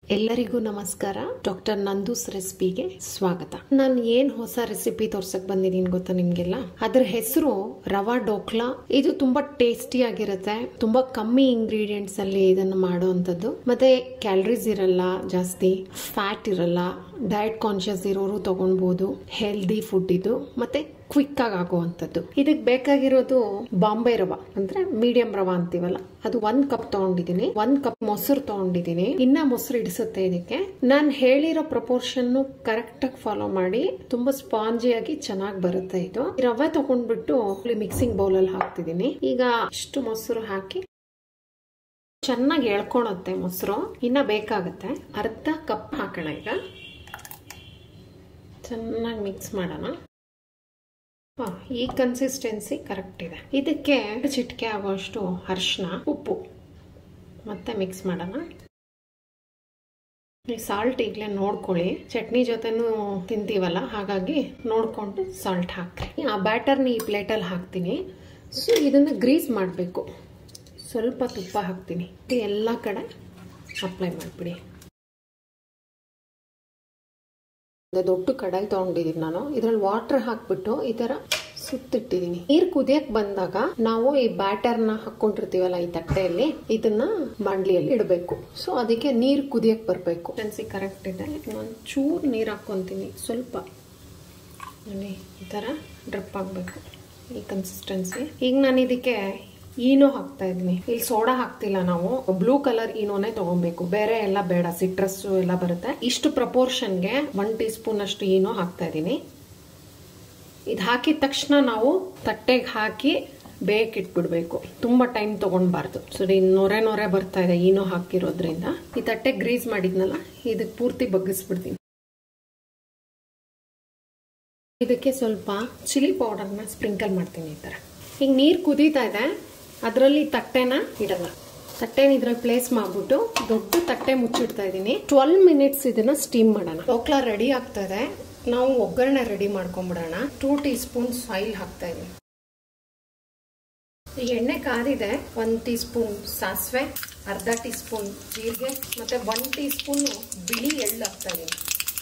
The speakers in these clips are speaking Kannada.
ಎಲ್ಲರಿಗೂ ನಮಸ್ಕಾರ ಡಾಕ್ಟರ್ ನಂದೂಸ್ ರೆಸಿಪಿಗೆ ಸ್ವಾಗತ ನಾನು ಏನ್ ಹೊಸ ರೆಸಿಪಿ ತೋರ್ಸಕ್ ಬಂದಿದ್ದೀನಿ ಗೊತ್ತಾ ನಿಮ್ಗೆಲ್ಲ ಅದ್ರ ಹೆಸರು ರವಾ ಡೋಕ್ಲಾ ಇದು ತುಂಬಾ ಟೇಸ್ಟಿ ಆಗಿರುತ್ತೆ ತುಂಬಾ ಕಮ್ಮಿ ಇಂಗ್ರೀಡಿಯೆಂಟ್ಸ್ ಅಲ್ಲಿ ಇದನ್ನ ಮಾಡುವಂತದ್ದು ಮತ್ತೆ ಕ್ಯಾಲರೀಸ್ ಇರಲ್ಲ ಜಾಸ್ತಿ ಫ್ಯಾಟ್ ಇರಲ್ಲ ಡಯಟ್ ಕಾನ್ಶಿಯಸ್ ಇರೋರು ತಗೊಳ್ಬಹುದು ಹೆಲ್ದಿ ಫುಡ್ ಇದು ಮತ್ತೆ ಕ್ವಿಕ್ ಆಗಿ ಆಗುವಂಥದ್ದು ಇದಕ್ಕೆ ಬೇಕಾಗಿರೋದು ಬಾಂಬೆ ರವಾ ಅಂದ್ರೆ ಮೀಡಿಯಂ ರವಾ ಅಂತೀವಲ್ಲ ಅದು ಒಂದ್ ಕಪ್ ತಗೊಂಡಿದ್ದೀನಿ ಒಂದ್ ಕಪ್ ಮೊಸರು ತಗೊಂಡಿದ್ದೀನಿ ಇನ್ನ ಮೊಸರು ಇಡಿಸುತ್ತೆ ಇದಕ್ಕೆ ನಾನು ಹೇಳಿರೋ ಪ್ರಪೋರ್ಷನ್ ಕರೆಕ್ಟ್ ಆಗಿ ಫಾಲೋ ಮಾಡಿ ತುಂಬಾ ಸ್ಪಾಂಜಿಯಾಗಿ ಚೆನ್ನಾಗಿ ಬರುತ್ತೆ ಇದು ಈ ರವೆ ತಗೊಂಡ್ಬಿಟ್ಟು ಮಿಕ್ಸಿಂಗ್ ಬೌಲ್ ಅಲ್ಲಿ ಹಾಕ್ತಿದ್ದೀನಿ ಈಗ ಇಷ್ಟು ಮೊಸರು ಹಾಕಿ ಚೆನ್ನಾಗಿ ಎಳ್ಕೊಳತ್ತೆ ಮೊಸರು ಇನ್ನ ಬೇಕಾಗುತ್ತೆ ಅರ್ಧ ಕಪ್ ಹಾಕೋಣ ಈಗ ಚೆನ್ನಾಗಿ ಮಿಕ್ಸ್ ಮಾಡೋಣ ಈ ಕನ್ಸಿಸ್ಟೆನ್ಸಿ ಕರೆಕ್ಟ್ ಇದೆ ಇದಕ್ಕೆ ಚಿಟಿಕೆ ಆಗುವಷ್ಟು ಅರಿಶಿನ ಉಪ್ಪು ಮತ್ತೆ ಮಿಕ್ಸ್ ಮಾಡೋಣ ಈ ಸಾಲ್ಟ್ ಈಗಲೇ ನೋಡ್ಕೊಳ್ಳಿ ಚಟ್ನಿ ಜೊತೆನೂ ತಿಂತೀವಲ್ಲ ಹಾಗಾಗಿ ನೋಡ್ಕೊಂಡು ಸಾಲ್ಟ್ ಹಾಕ್ರಿ ಆ ಬ್ಯಾಟರ್ನ ಈ ಪ್ಲೇಟಲ್ಲಿ ಹಾಕ್ತೀನಿ ಸೊ ಇದನ್ನು ಗ್ರೀಸ್ ಮಾಡಬೇಕು ಸ್ವಲ್ಪ ತುಪ್ಪ ಹಾಕ್ತೀನಿ ಎಲ್ಲ ಕಡೆ ಅಪ್ಲೈ ಮಾಡಿಬಿಡಿ ದೊಡ್ಡ ಕಡಾಯಿ ತಗೊಂಡಿದ್ದೀನಿ ನಾನು ಇದ್ರಲ್ಲಿ ವಾಟರ್ ಹಾಕ್ಬಿಟ್ಟು ಈ ತರ ಸುತ್ತಿಟ್ಟಿದೀನಿ ನೀರ್ ಕುದಿಯಕ್ ಬಂದಾಗ ನಾವು ಈ ಬ್ಯಾಟರ್ ನ ಹಾಕೊಂಡಿರ್ತೀವಲ್ಲ ಈ ತಟ್ಟೆಯಲ್ಲಿ ಇದನ್ನ ಬಾಂಡ್ಲಿಯಲ್ಲಿ ಇಡಬೇಕು ಸೊ ಅದಕ್ಕೆ ನೀರ್ ಕುದಿಯಕ್ ಬರ್ಬೇಕು ಟೆನ್ಸಿ ಕರೆಕ್ಟ್ ಇದೆ ಒಂದ್ ಚೂರ್ ನೀರ್ ಹಾಕೊಂತೀನಿ ಸ್ವಲ್ಪ ನೋಡಿ ಈ ತರ ಡ್ರಿಪ್ ಆಗ್ಬೇಕು ಈ ಕನ್ಸಿಸ್ಟೆನ್ಸಿ ಈಗ ನಾನು ಇದಕ್ಕೆ ಈನೋ ಹಾಕ್ತಾ ಇದ್ದೀನಿ ಇಲ್ಲಿ ಸೋಡಾ ಹಾಕ್ತಿಲ್ಲ ನಾವು ಬ್ಲೂ ಕಲರ್ ಈನೋನೇ ತಗೊಬೇಕು ಬೇರೆ ಎಲ್ಲ ಬೇಡ ಸಿಟ್ರಸ್ ಎಲ್ಲ ಬರುತ್ತೆ ಇಷ್ಟು ಪ್ರಪೋರ್ಷನ್ಗೆ ಒನ್ ಟೀ ಸ್ಪೂನ್ ಅಷ್ಟು ಈನೋ ಹಾಕ್ತಾ ಇದ್ದೀನಿ ಇದು ಹಾಕಿದ ತಕ್ಷಣ ನಾವು ತಟ್ಟೆಗೆ ಹಾಕಿ ಬೇಕಿಟ್ಬಿಡ್ಬೇಕು ತುಂಬಾ ಟೈಮ್ ತಗೊಂಡ್ಬಾರ್ದು ಸರಿ ನೊರೆ ನೊರೆ ಬರ್ತಾ ಇದೆ ಈನೋ ಹಾಕಿರೋದ್ರಿಂದ ಈ ತಟ್ಟೆ ಗ್ರೀಸ್ ಮಾಡಿದ್ನಲ್ಲ ಇದಕ್ಕೆ ಪೂರ್ತಿ ಬಗ್ಗಿಸ್ಬಿಡ್ತೀನಿ ಇದಕ್ಕೆ ಸ್ವಲ್ಪ ಚಿಲ್ಲಿ ಪೌಡರ್ನ ಸ್ಪ್ರಿಂಕಲ್ ಮಾಡ್ತೀನಿ ಈ ತರ ಈಗ ನೀರು ಕುದೀತಾ ಇದೆ ಅದರಲ್ಲಿ ತಟ್ಟೆನ ಇಡಲ್ಲ ತಟ್ಟೆನ ಇದ್ರಲ್ಲಿ ಪ್ಲೇಸ್ ಮಾಡ್ಬಿಟ್ಟು ದೊಡ್ಡ ತಟ್ಟೆ ಮುಚ್ಚಿಡ್ತಾ ಇದ್ದೀನಿ ಟ್ವೆಲ್ ಮಿನಿಟ್ಸ್ ಇದನ್ನ ಸ್ಟೀಮ್ ಮಾಡೋಣ ಡೋಕ್ಲಾ ರೆಡಿ ಆಗ್ತಾ ಇದೆ ನಾವು ಒಗ್ಗರಣೆ ರೆಡಿ ಮಾಡ್ಕೊಂಡ್ಬಿಡೋಣ ಟೂ ಟೀ ಸ್ಪೂನ್ಸ್ ಆಯಿಲ್ ಹಾಕ್ತಾ ಇದೀನಿ ಈ ಎಣ್ಣೆ ಕಾದಿದೆ ಒಂದ್ ಟೀ ಸ್ಪೂನ್ ಸಾಸಿವೆ ಅರ್ಧ ಟೀ ಸ್ಪೂನ್ ಜೀರಿಗೆ ಮತ್ತೆ ಒನ್ ಟೀ ಸ್ಪೂನ್ ಬಿಳಿ ಎಳ್ಳು ಹಾಕ್ತಾ ಇದೀನಿ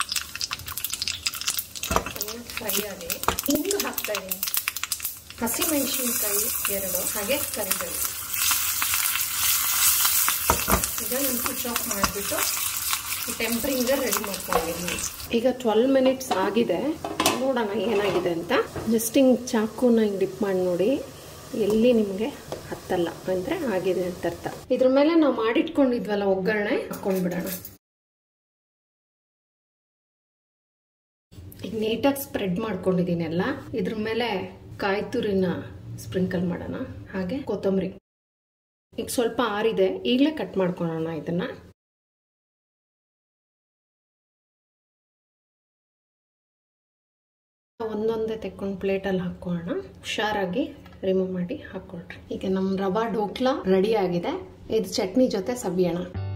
ಫ್ರೈ ಆಗಿ ಹಿಂಗು ಹಾಕ್ತಾ ಇದೀನಿ ಹಸಿಮೆಣಸಿನ್ಕಾಯಿ ಎರಡು ಹಾಗೆ ಕರಿಬೇವು ಈಗ ನಾನು ಸ್ವಿಚ್ ಆಫ್ ಮಾಡಿಬಿಟ್ಟು ಟೆಂಪ್ರಿಂಗ್ ರೆಡಿ ಮಾಡ್ಕೊಂಡಿದ್ದೀನಿ ಈಗ ಟ್ವೆಲ್ ಮಿನಿಟ್ಸ್ ಆಗಿದೆ ನೋಡೋಣ ಏನಾಗಿದೆ ಅಂತ ಜಸ್ಟ್ ಹಿಂಗೆ ಚಾಕುನ ಹಿಂಗೆ ಡಿಪ್ ಮಾಡಿ ನೋಡಿ ಎಲ್ಲಿ ನಿಮಗೆ ಹತ್ತಲ್ಲ ಅಂದರೆ ಆಗಿದೆ ಅಂತ ಅರ್ಥ ಇದ್ರ ಮೇಲೆ ನಾವು ಮಾಡಿಟ್ಕೊಂಡಿದ್ವಲ್ಲ ಒಗ್ಗರಣೆ ಹಾಕೊಂಡ್ಬಿಡೋಣ ಈಗ ನೀಟಾಗಿ ಸ್ಪ್ರೆಡ್ ಮಾಡ್ಕೊಂಡಿದ್ದೀನಿ ಎಲ್ಲ ಇದ್ರ ಮೇಲೆ ಕಾಯಿ ತುರಿನ ಸ್ಪ್ರಿಂಕಲ್ ಮಾಡೋಣ ಹಾಗೆ ಕೊತ್ತಂಬರಿ ಈಗ ಸ್ವಲ್ಪ ಆರಿದೆ ಈಗಲೇ ಕಟ್ ಮಾಡ್ಕೊಳ್ಳೋಣ ಇದನ್ನ ಒಂದೊಂದೇ ತೆಕ್ಕೊಂಡು ಪ್ಲೇಟಲ್ಲಿ ಹಾಕೊಳ್ಳೋಣ ಹುಷಾರಾಗಿ ರಿಮೂವ್ ಮಾಡಿ ಹಾಕೊಳ್ರಿ ಈಗ ನಮ್ಮ ರವಾ ಡೋಕ್ಲಾ ರೆಡಿ ಆಗಿದೆ ಇದು ಚಟ್ನಿ ಜೊತೆ ಸವಿಯೋಣ